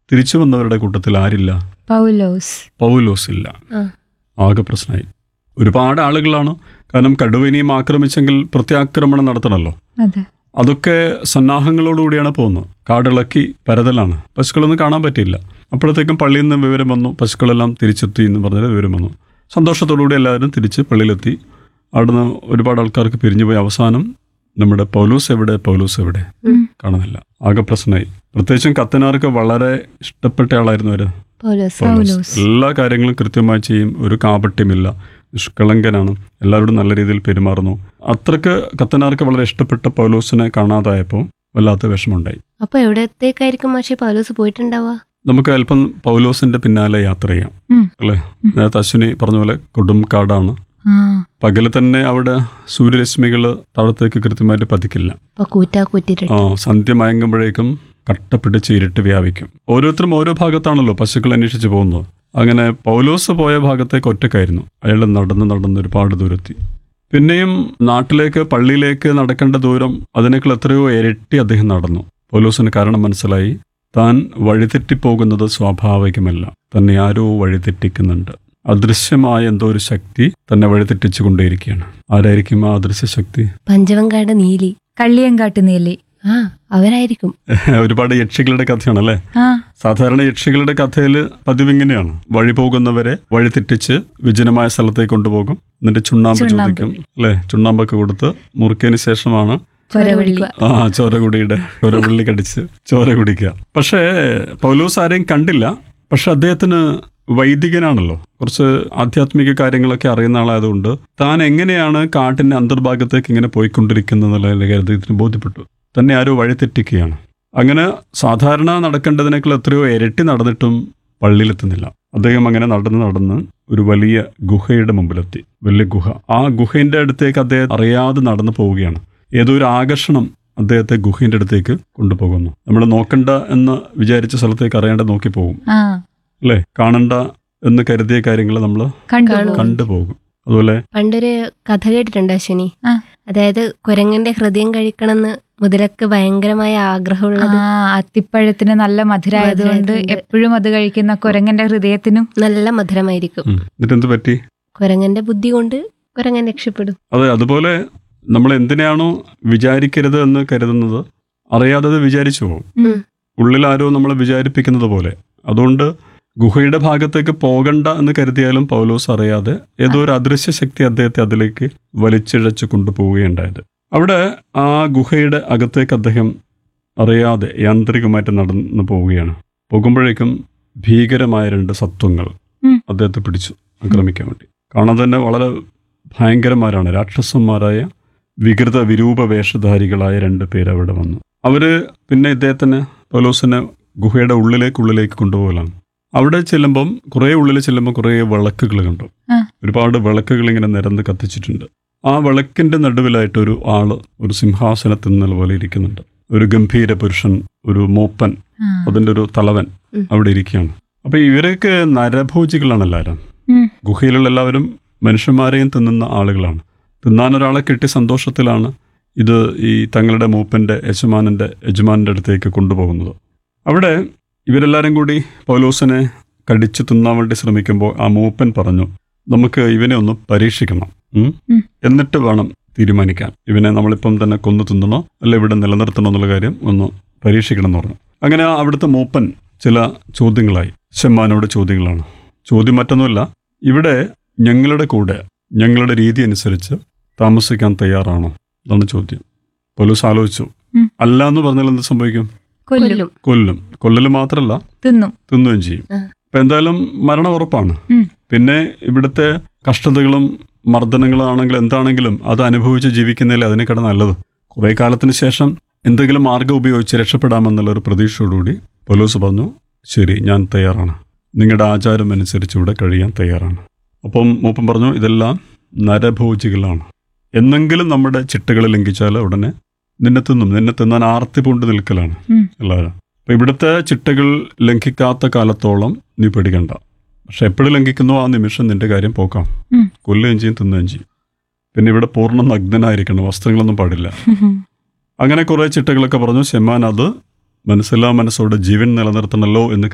തിരിച്ചു വന്നവരുടെ കൂട്ടത്തിൽ ആരില്ല പൗലോസ് പൗലോസ് ഇല്ല ആ. ആകെ പ്രശ്നമായി ഒരുപാട് ആളുകളാണ് കാരണം കടുവനിയും ആക്രമിച്ചെങ്കിൽ പ്രത്യാക്രമണം നടത്തണമല്ലോ അതെ അതൊക്കെ സന്നാഹങ്ങളോടുകൂടിയാണ് പോകുന്നത് കാടിളക്കി പരതലാണ് പശുക്കളൊന്നും കാണാൻ പറ്റിയില്ല അപ്പോഴത്തേക്കും പള്ളിയിൽ നിന്ന് വിവരം വന്നു പശുക്കളെല്ലാം തിരിച്ചെത്തി എന്ന് പറഞ്ഞാൽ വിവരം വന്നു സന്തോഷത്തോടുകൂടി എല്ലാവരും തിരിച്ച് പള്ളിയിലെത്തി അവിടുന്ന് ഒരുപാട് ആൾക്കാർക്ക് പിരിഞ്ഞുപോയി അവസാനം നമ്മുടെ പൗലൂസ് എവിടെ പൗലൂസ് എവിടെ ഉം. കാണുന്നില്ല ആകെ പ്രശ്നമായി പ്രത്യേകിച്ചും കത്തനാർക്ക് വളരെ ഇഷ്ടപ്പെട്ട ആളായിരുന്നു അവര് പൗലോസ് പൗലോസ് പൗലോസ്. എല്ലാ കാര്യങ്ങളും കൃത്യമായി ചെയ്യും ഒരു കാപട്യമില്ല നിഷ്കളങ്കനാണ് എല്ലാവരോടും നല്ല രീതിയിൽ പെരുമാറുന്നു അത്രക്ക് കത്തനാർക്ക് വളരെ ഇഷ്ടപ്പെട്ട പൗലോസിനെ കാണാതായപ്പോൾ വല്ലാത്ത വിഷമമുണ്ടായി അപ്പൊ എവിടത്തേക്കായിരിക്കും മാഷി പൗലോസ് പോയിട്ടുണ്ടാവുക നമുക്ക് അല്പം പൗലോസിന്റെ പിന്നാലെ യാത്ര ചെയ്യാം ഉം. അല്ലേ നേരത്തെ അശ്വിനി പറഞ്ഞ പോലെ കൊടും കാടാണ് ആ പകല് തന്നെ അവിടെ സൂര്യരശ്മികൾ താഴത്തേക്ക് കൃത്യമായിട്ട് പതിക്കില്ല അപ്പൊ കൂറ്റാ കൂറ്റിട്ട് ആ സന്ധ്യ മയങ്ങുമ്പോഴേക്കും കട്ട പിടിച്ച് ഇരുട്ട് വ്യാപിക്കും ഓരോരുത്തരും ഓരോ ഭാഗത്താണല്ലോ പശുക്കൾ അന്വേഷിച്ച് പോകുന്നത് അങ്ങനെ പൗലോസ് പോയ ഭാഗത്തേക്ക് ഒറ്റക്കായിരുന്നു അയാൾ നടന്ന് നടന്ന് ഒരുപാട് ദൂരത്തി പിന്നെയും നാട്ടിലേക്ക് പള്ളിയിലേക്ക് നടക്കേണ്ട ദൂരം അതിനേക്കാൾ എത്രയോ ഇരട്ടി അദ്ദേഹം നടന്നു പൗലോസിന് കാരണം മനസ്സിലായി താൻ വഴിതെറ്റിപ്പോകുന്നത് സ്വാഭാവികമല്ല തന്നെ ആരോ വഴിതെറ്റിക്കുന്നുണ്ട് അദൃശ്യമായ എന്തോ ഒരു ശക്തി തന്നെ വഴിതെറ്റിച്ചു കൊണ്ടേയിരിക്കുകയാണ് ആരായിരിക്കും ആ അദൃശ്യ ശക്തി പഞ്ചവങ്കാട് നീലി കള്ളിയങ്കാട്ട് നീലി ആ അവരായിരിക്കും ഒരുപാട് യക്ഷികളുടെ കഥയാണല്ലേ ആ സാധാരണ യക്ഷികളുടെ കഥയിൽ പതിവ് ഇങ്ങനെയാണ് വഴി പോകുന്നവരെ വഴി തെറ്റിച്ച് വിജനമായ സ്ഥലത്തേക്ക് കൊണ്ടുപോകും എന്നിട്ട് ചുണ്ണാമ്പ് ചുണ്ണാമ്പ്. ചോദിക്കും അല്ലെ ചുണ്ണാമ്പൊക്കെ കൊടുത്ത് മുറുക്കിയതിന് ശേഷമാണ് കൊരവള്ളി ആ ചോരകുടിയുടെ ചോരവള്ളി കടിച്ച് ചോര കുടിക്കുക പക്ഷേ പൗലോസ് ആരെയും കണ്ടില്ല പക്ഷെ അദ്ദേഹത്തിന് വൈദികനാണല്ലോ കുറച്ച് ആധ്യാത്മിക കാര്യങ്ങളൊക്കെ അറിയുന്ന ആളായതുകൊണ്ട് താൻ എങ്ങനെയാണ് കാട്ടിന്റെ അന്തർഭാഗത്തേക്ക് ഇങ്ങനെ പോയിക്കൊണ്ടിരിക്കുന്നത് എന്നുള്ള കാര്യം അദ്ദേഹത്തിന് ബോധ്യപ്പെട്ടു തന്നെ ആരോ വഴിതെറ്റിക്കുകയാണ് അങ്ങനെ സാധാരണ നടക്കേണ്ടതിനേക്കാൾ എത്രയോ ഇരട്ടി നടന്നിട്ടും പള്ളിയിലെത്തുന്നില്ല അദ്ദേഹം അങ്ങനെ നടന്ന് നടന്ന് ഒരു വലിയ ഗുഹയുടെ മുമ്പിലെത്തി വലിയ ഗുഹ ആ ഗുഹയുടെ അടുത്തേക്ക് അദ്ദേഹം അറിയാതെ നടന്നു പോവുകയാണ് ഏതോ ഒരു ആകർഷണം അദ്ദേഹത്തെ ഗുഹയുടെ അടുത്തേക്ക് കൊണ്ടുപോകുന്നു നമ്മൾ നോക്കണ്ട എന്ന് വിചാരിച്ച സ്ഥലത്തേക്ക് അറിയാണ്ട് നോക്കി പോകും ആ അല്ലേ കാണണ്ട എന്ന് കരുതിയ കാര്യങ്ങൾ നമ്മൾ കണ്ടു കാണും. കണ്ടുപോകും അതുപോലെ പണ്ടൊരു കഥ കേട്ടിട്ടുണ്ട് അശ്വിനി ആ. അതായത് കുരങ്ങന്റെ ഹൃദയം കഴിക്കണമെന്ന് മുതലക്ക് ഭയങ്കരമായ ആഗ്രഹമുള്ളത് ആ അത്തിപ്പഴത്തിന് നല്ല മധുരായതുകൊണ്ട് മധുരായതുകൊണ്ട്. എപ്പോഴും അത് കഴിക്കുന്ന കുരങ്ങന്റെ ഹൃദയത്തിനും നല്ല മധുരമായിരിക്കും ഉം. എന്നിട്ട് എന്ത് പറ്റി കുരങ്ങന്റെ ബുദ്ധി കൊണ്ട് കുരങ്ങൻ രക്ഷപ്പെടും അതെ അതുപോലെ നമ്മൾ എന്തിനാണോ വിചാരിക്കരുത് എന്ന് കരുതുന്നത് അറിയാതെ അത് വിചാരിച്ചു പോകും ഉം. ഉള്ളിൽ ആരോ നമ്മളെ വിചാരിപ്പിക്കുന്നത് പോലെ അതുകൊണ്ട് ഗുഹയുടെ ഭാഗത്തേക്ക് പോകണ്ട എന്ന് കരുതിയാലും പൗലോസ് അറിയാതെ ഏതോ ഒരു അദൃശ്യ ശക്തി അദ്ദേഹത്തെ അതിലേക്ക് വലിച്ചിഴച്ച് കൊണ്ടുപോവുകയുണ്ടായത് അവിടെ ആ ഗുഹയുടെ അകത്തേക്ക് അദ്ദേഹം അറിയാതെ യാന്ത്രികമായിട്ട് നടന്നു പോവുകയാണ് പോകുമ്പോഴേക്കും ഭീകരമായ രണ്ട് സത്വങ്ങൾ ഉം. അദ്ദേഹത്തെ പിടിച്ചു ആക്രമിക്കാൻ വേണ്ടി കാണാൻ തന്നെ വളരെ ഭയങ്കരന്മാരാണ് രാക്ഷസന്മാരായ വികൃത വിരൂപ വേഷധാരികളായ രണ്ട് പേര് അവിടെ വന്നു അവര് പിന്നെ ഇദ്ദേഹത്തിന് പൗലോസിനെ ഗുഹയുടെ ഉള്ളിലേക്ക് ഉള്ളിലേക്ക് കൊണ്ടുപോകലാണ് അവിടെ ചെല്ലുമ്പം കുറേ ഉള്ളിൽ ചെല്ലുമ്പോൾ കുറേ വിളക്കുകൾ കണ്ടു ആ. ഒരുപാട് വിളക്കുകൾ ഇങ്ങനെ നിരന്ന് കത്തിച്ചിട്ടുണ്ട് ആ വിളക്കിന്റെ നടുവിലായിട്ട് ഒരു ആള് ഒരു സിംഹാസനത്തിൽ നിന്ന പോലെ ഇരിക്കുന്നുണ്ട് ഒരു ഗംഭീര പുരുഷൻ ഒരു മൂപ്പൻ ആ. അതിന്റെ ഒരു തലവൻ ഉം. അവിടെ ഇരിക്കുകയാണ് അപ്പൊ ഇവരൊക്കെ നരഭോജികളാണ് എല്ലാവരും ഉം. ഗുഹയിലുള്ള എല്ലാവരും മനുഷ്യന്മാരെയും തിന്നുന്ന ആളുകളാണ് തിന്നാൻ ഒരാളെ കിട്ടിയ സന്തോഷത്തിലാണ് ഇത് ഈ തങ്ങളുടെ മൂപ്പന്റെ യജമാനന്റെ യജമാനന്റെ അടുത്തേക്ക് കൊണ്ടുപോകുന്നത് അവിടെ ഇവരെല്ലാവരും കൂടി പൗലോസിനെ കടിച്ചു തിന്നാൻ വേണ്ടി ശ്രമിക്കുമ്പോൾ ആ മൂപ്പൻ പറഞ്ഞു നമുക്ക് ഇവനെ ഒന്ന് പരീക്ഷിക്കണം ഉം? ഉം. എന്നിട്ട് വേണം തീരുമാനിക്കാൻ ഇവനെ നമ്മളിപ്പം തന്നെ കൊന്നു തിന്നണോ അല്ല ഇവിടെ നിലനിർത്തണോ എന്നുള്ള കാര്യം ഒന്ന് പരീക്ഷിക്കണം എന്ന് പറഞ്ഞു അങ്ങനെ ആ അവിടുത്തെ മൂപ്പൻ ചില ചോദ്യങ്ങളായി ഷെമ്മാനോട് ചോദ്യങ്ങളാണ് ചോദ്യം മറ്റൊന്നുമില്ല ഇവിടെ ഞങ്ങളുടെ കൂടെ ഞങ്ങളുടെ രീതി അനുസരിച്ച് താമസിക്കാൻ തയ്യാറാണോ അതാണ് ചോദ്യം പോലീസ് ആലോചിച്ചു ഉം. അല്ല എന്ന് പറഞ്ഞാൽ എന്ത് സംഭവിക്കും കൊല്ലും കൊല്ലും കൊല്ലും കൊല്ലൽ മാത്രമല്ല തിന്നും തിന്നുകയും ചെയ്യും ആ. അപ്പൊ എന്തായാലും മരണം ഉറപ്പാണ് ഉം. പിന്നെ ഇവിടുത്തെ കഷ്ടതകളും മർദ്ദനങ്ങളാണെങ്കിലും എന്താണെങ്കിലും അത് അനുഭവിച്ച് ജീവിക്കുന്നതിൽ അതിനേക്കാൾ നല്ലത് കുറെ കാലത്തിന് ശേഷം എന്തെങ്കിലും മാർഗം ഉപയോഗിച്ച് രക്ഷപ്പെടാമെന്നുള്ള ഒരു പ്രതീക്ഷയോടുകൂടി പോലീസ് പറഞ്ഞു ശരി ഞാൻ തയ്യാറാണ് നിങ്ങളുടെ ആചാരം അനുസരിച്ച് ഇവിടെ കഴിയാൻ തയ്യാറാണ് അപ്പം മൂപ്പൻ പറഞ്ഞു ഇതെല്ലാം നരഭോജികളാണ് എന്നെങ്കിലും നമ്മുടെ ചിട്ടകൾ ലംഘിച്ചാൽ ഉടനെ നിന്നെ തിന്നും നിന്നെ തിന്നാൻ ആർത്തി പൂണ്ട് നിൽക്കലാണ് ഉം. എല്ലാവരും അപ്പൊ ഇവിടുത്തെ ചിട്ടകൾ ലംഘിക്കാത്ത കാലത്തോളം നീ പേടിക്കണ്ട പക്ഷെ എപ്പോഴും ലംഘിക്കുന്നോ ആ നിമിഷം നിന്റെ കാര്യം പോക്കാം ഉം. കൊല്ലുകയും ചെയ്യും തിന്നുകയും ചെയ്യും പിന്നെ ഇവിടെ പൂർണ്ണ നഗ്നനായിരിക്കണം വസ്ത്രങ്ങളൊന്നും പാടില്ല അങ്ങനെ കുറെ ചിട്ടകളൊക്കെ പറഞ്ഞു ഷെമാൻ അത് മനസ്സിലാ മനസ്സോടെ ജീവൻ നിലനിർത്തണമല്ലോ എന്ന്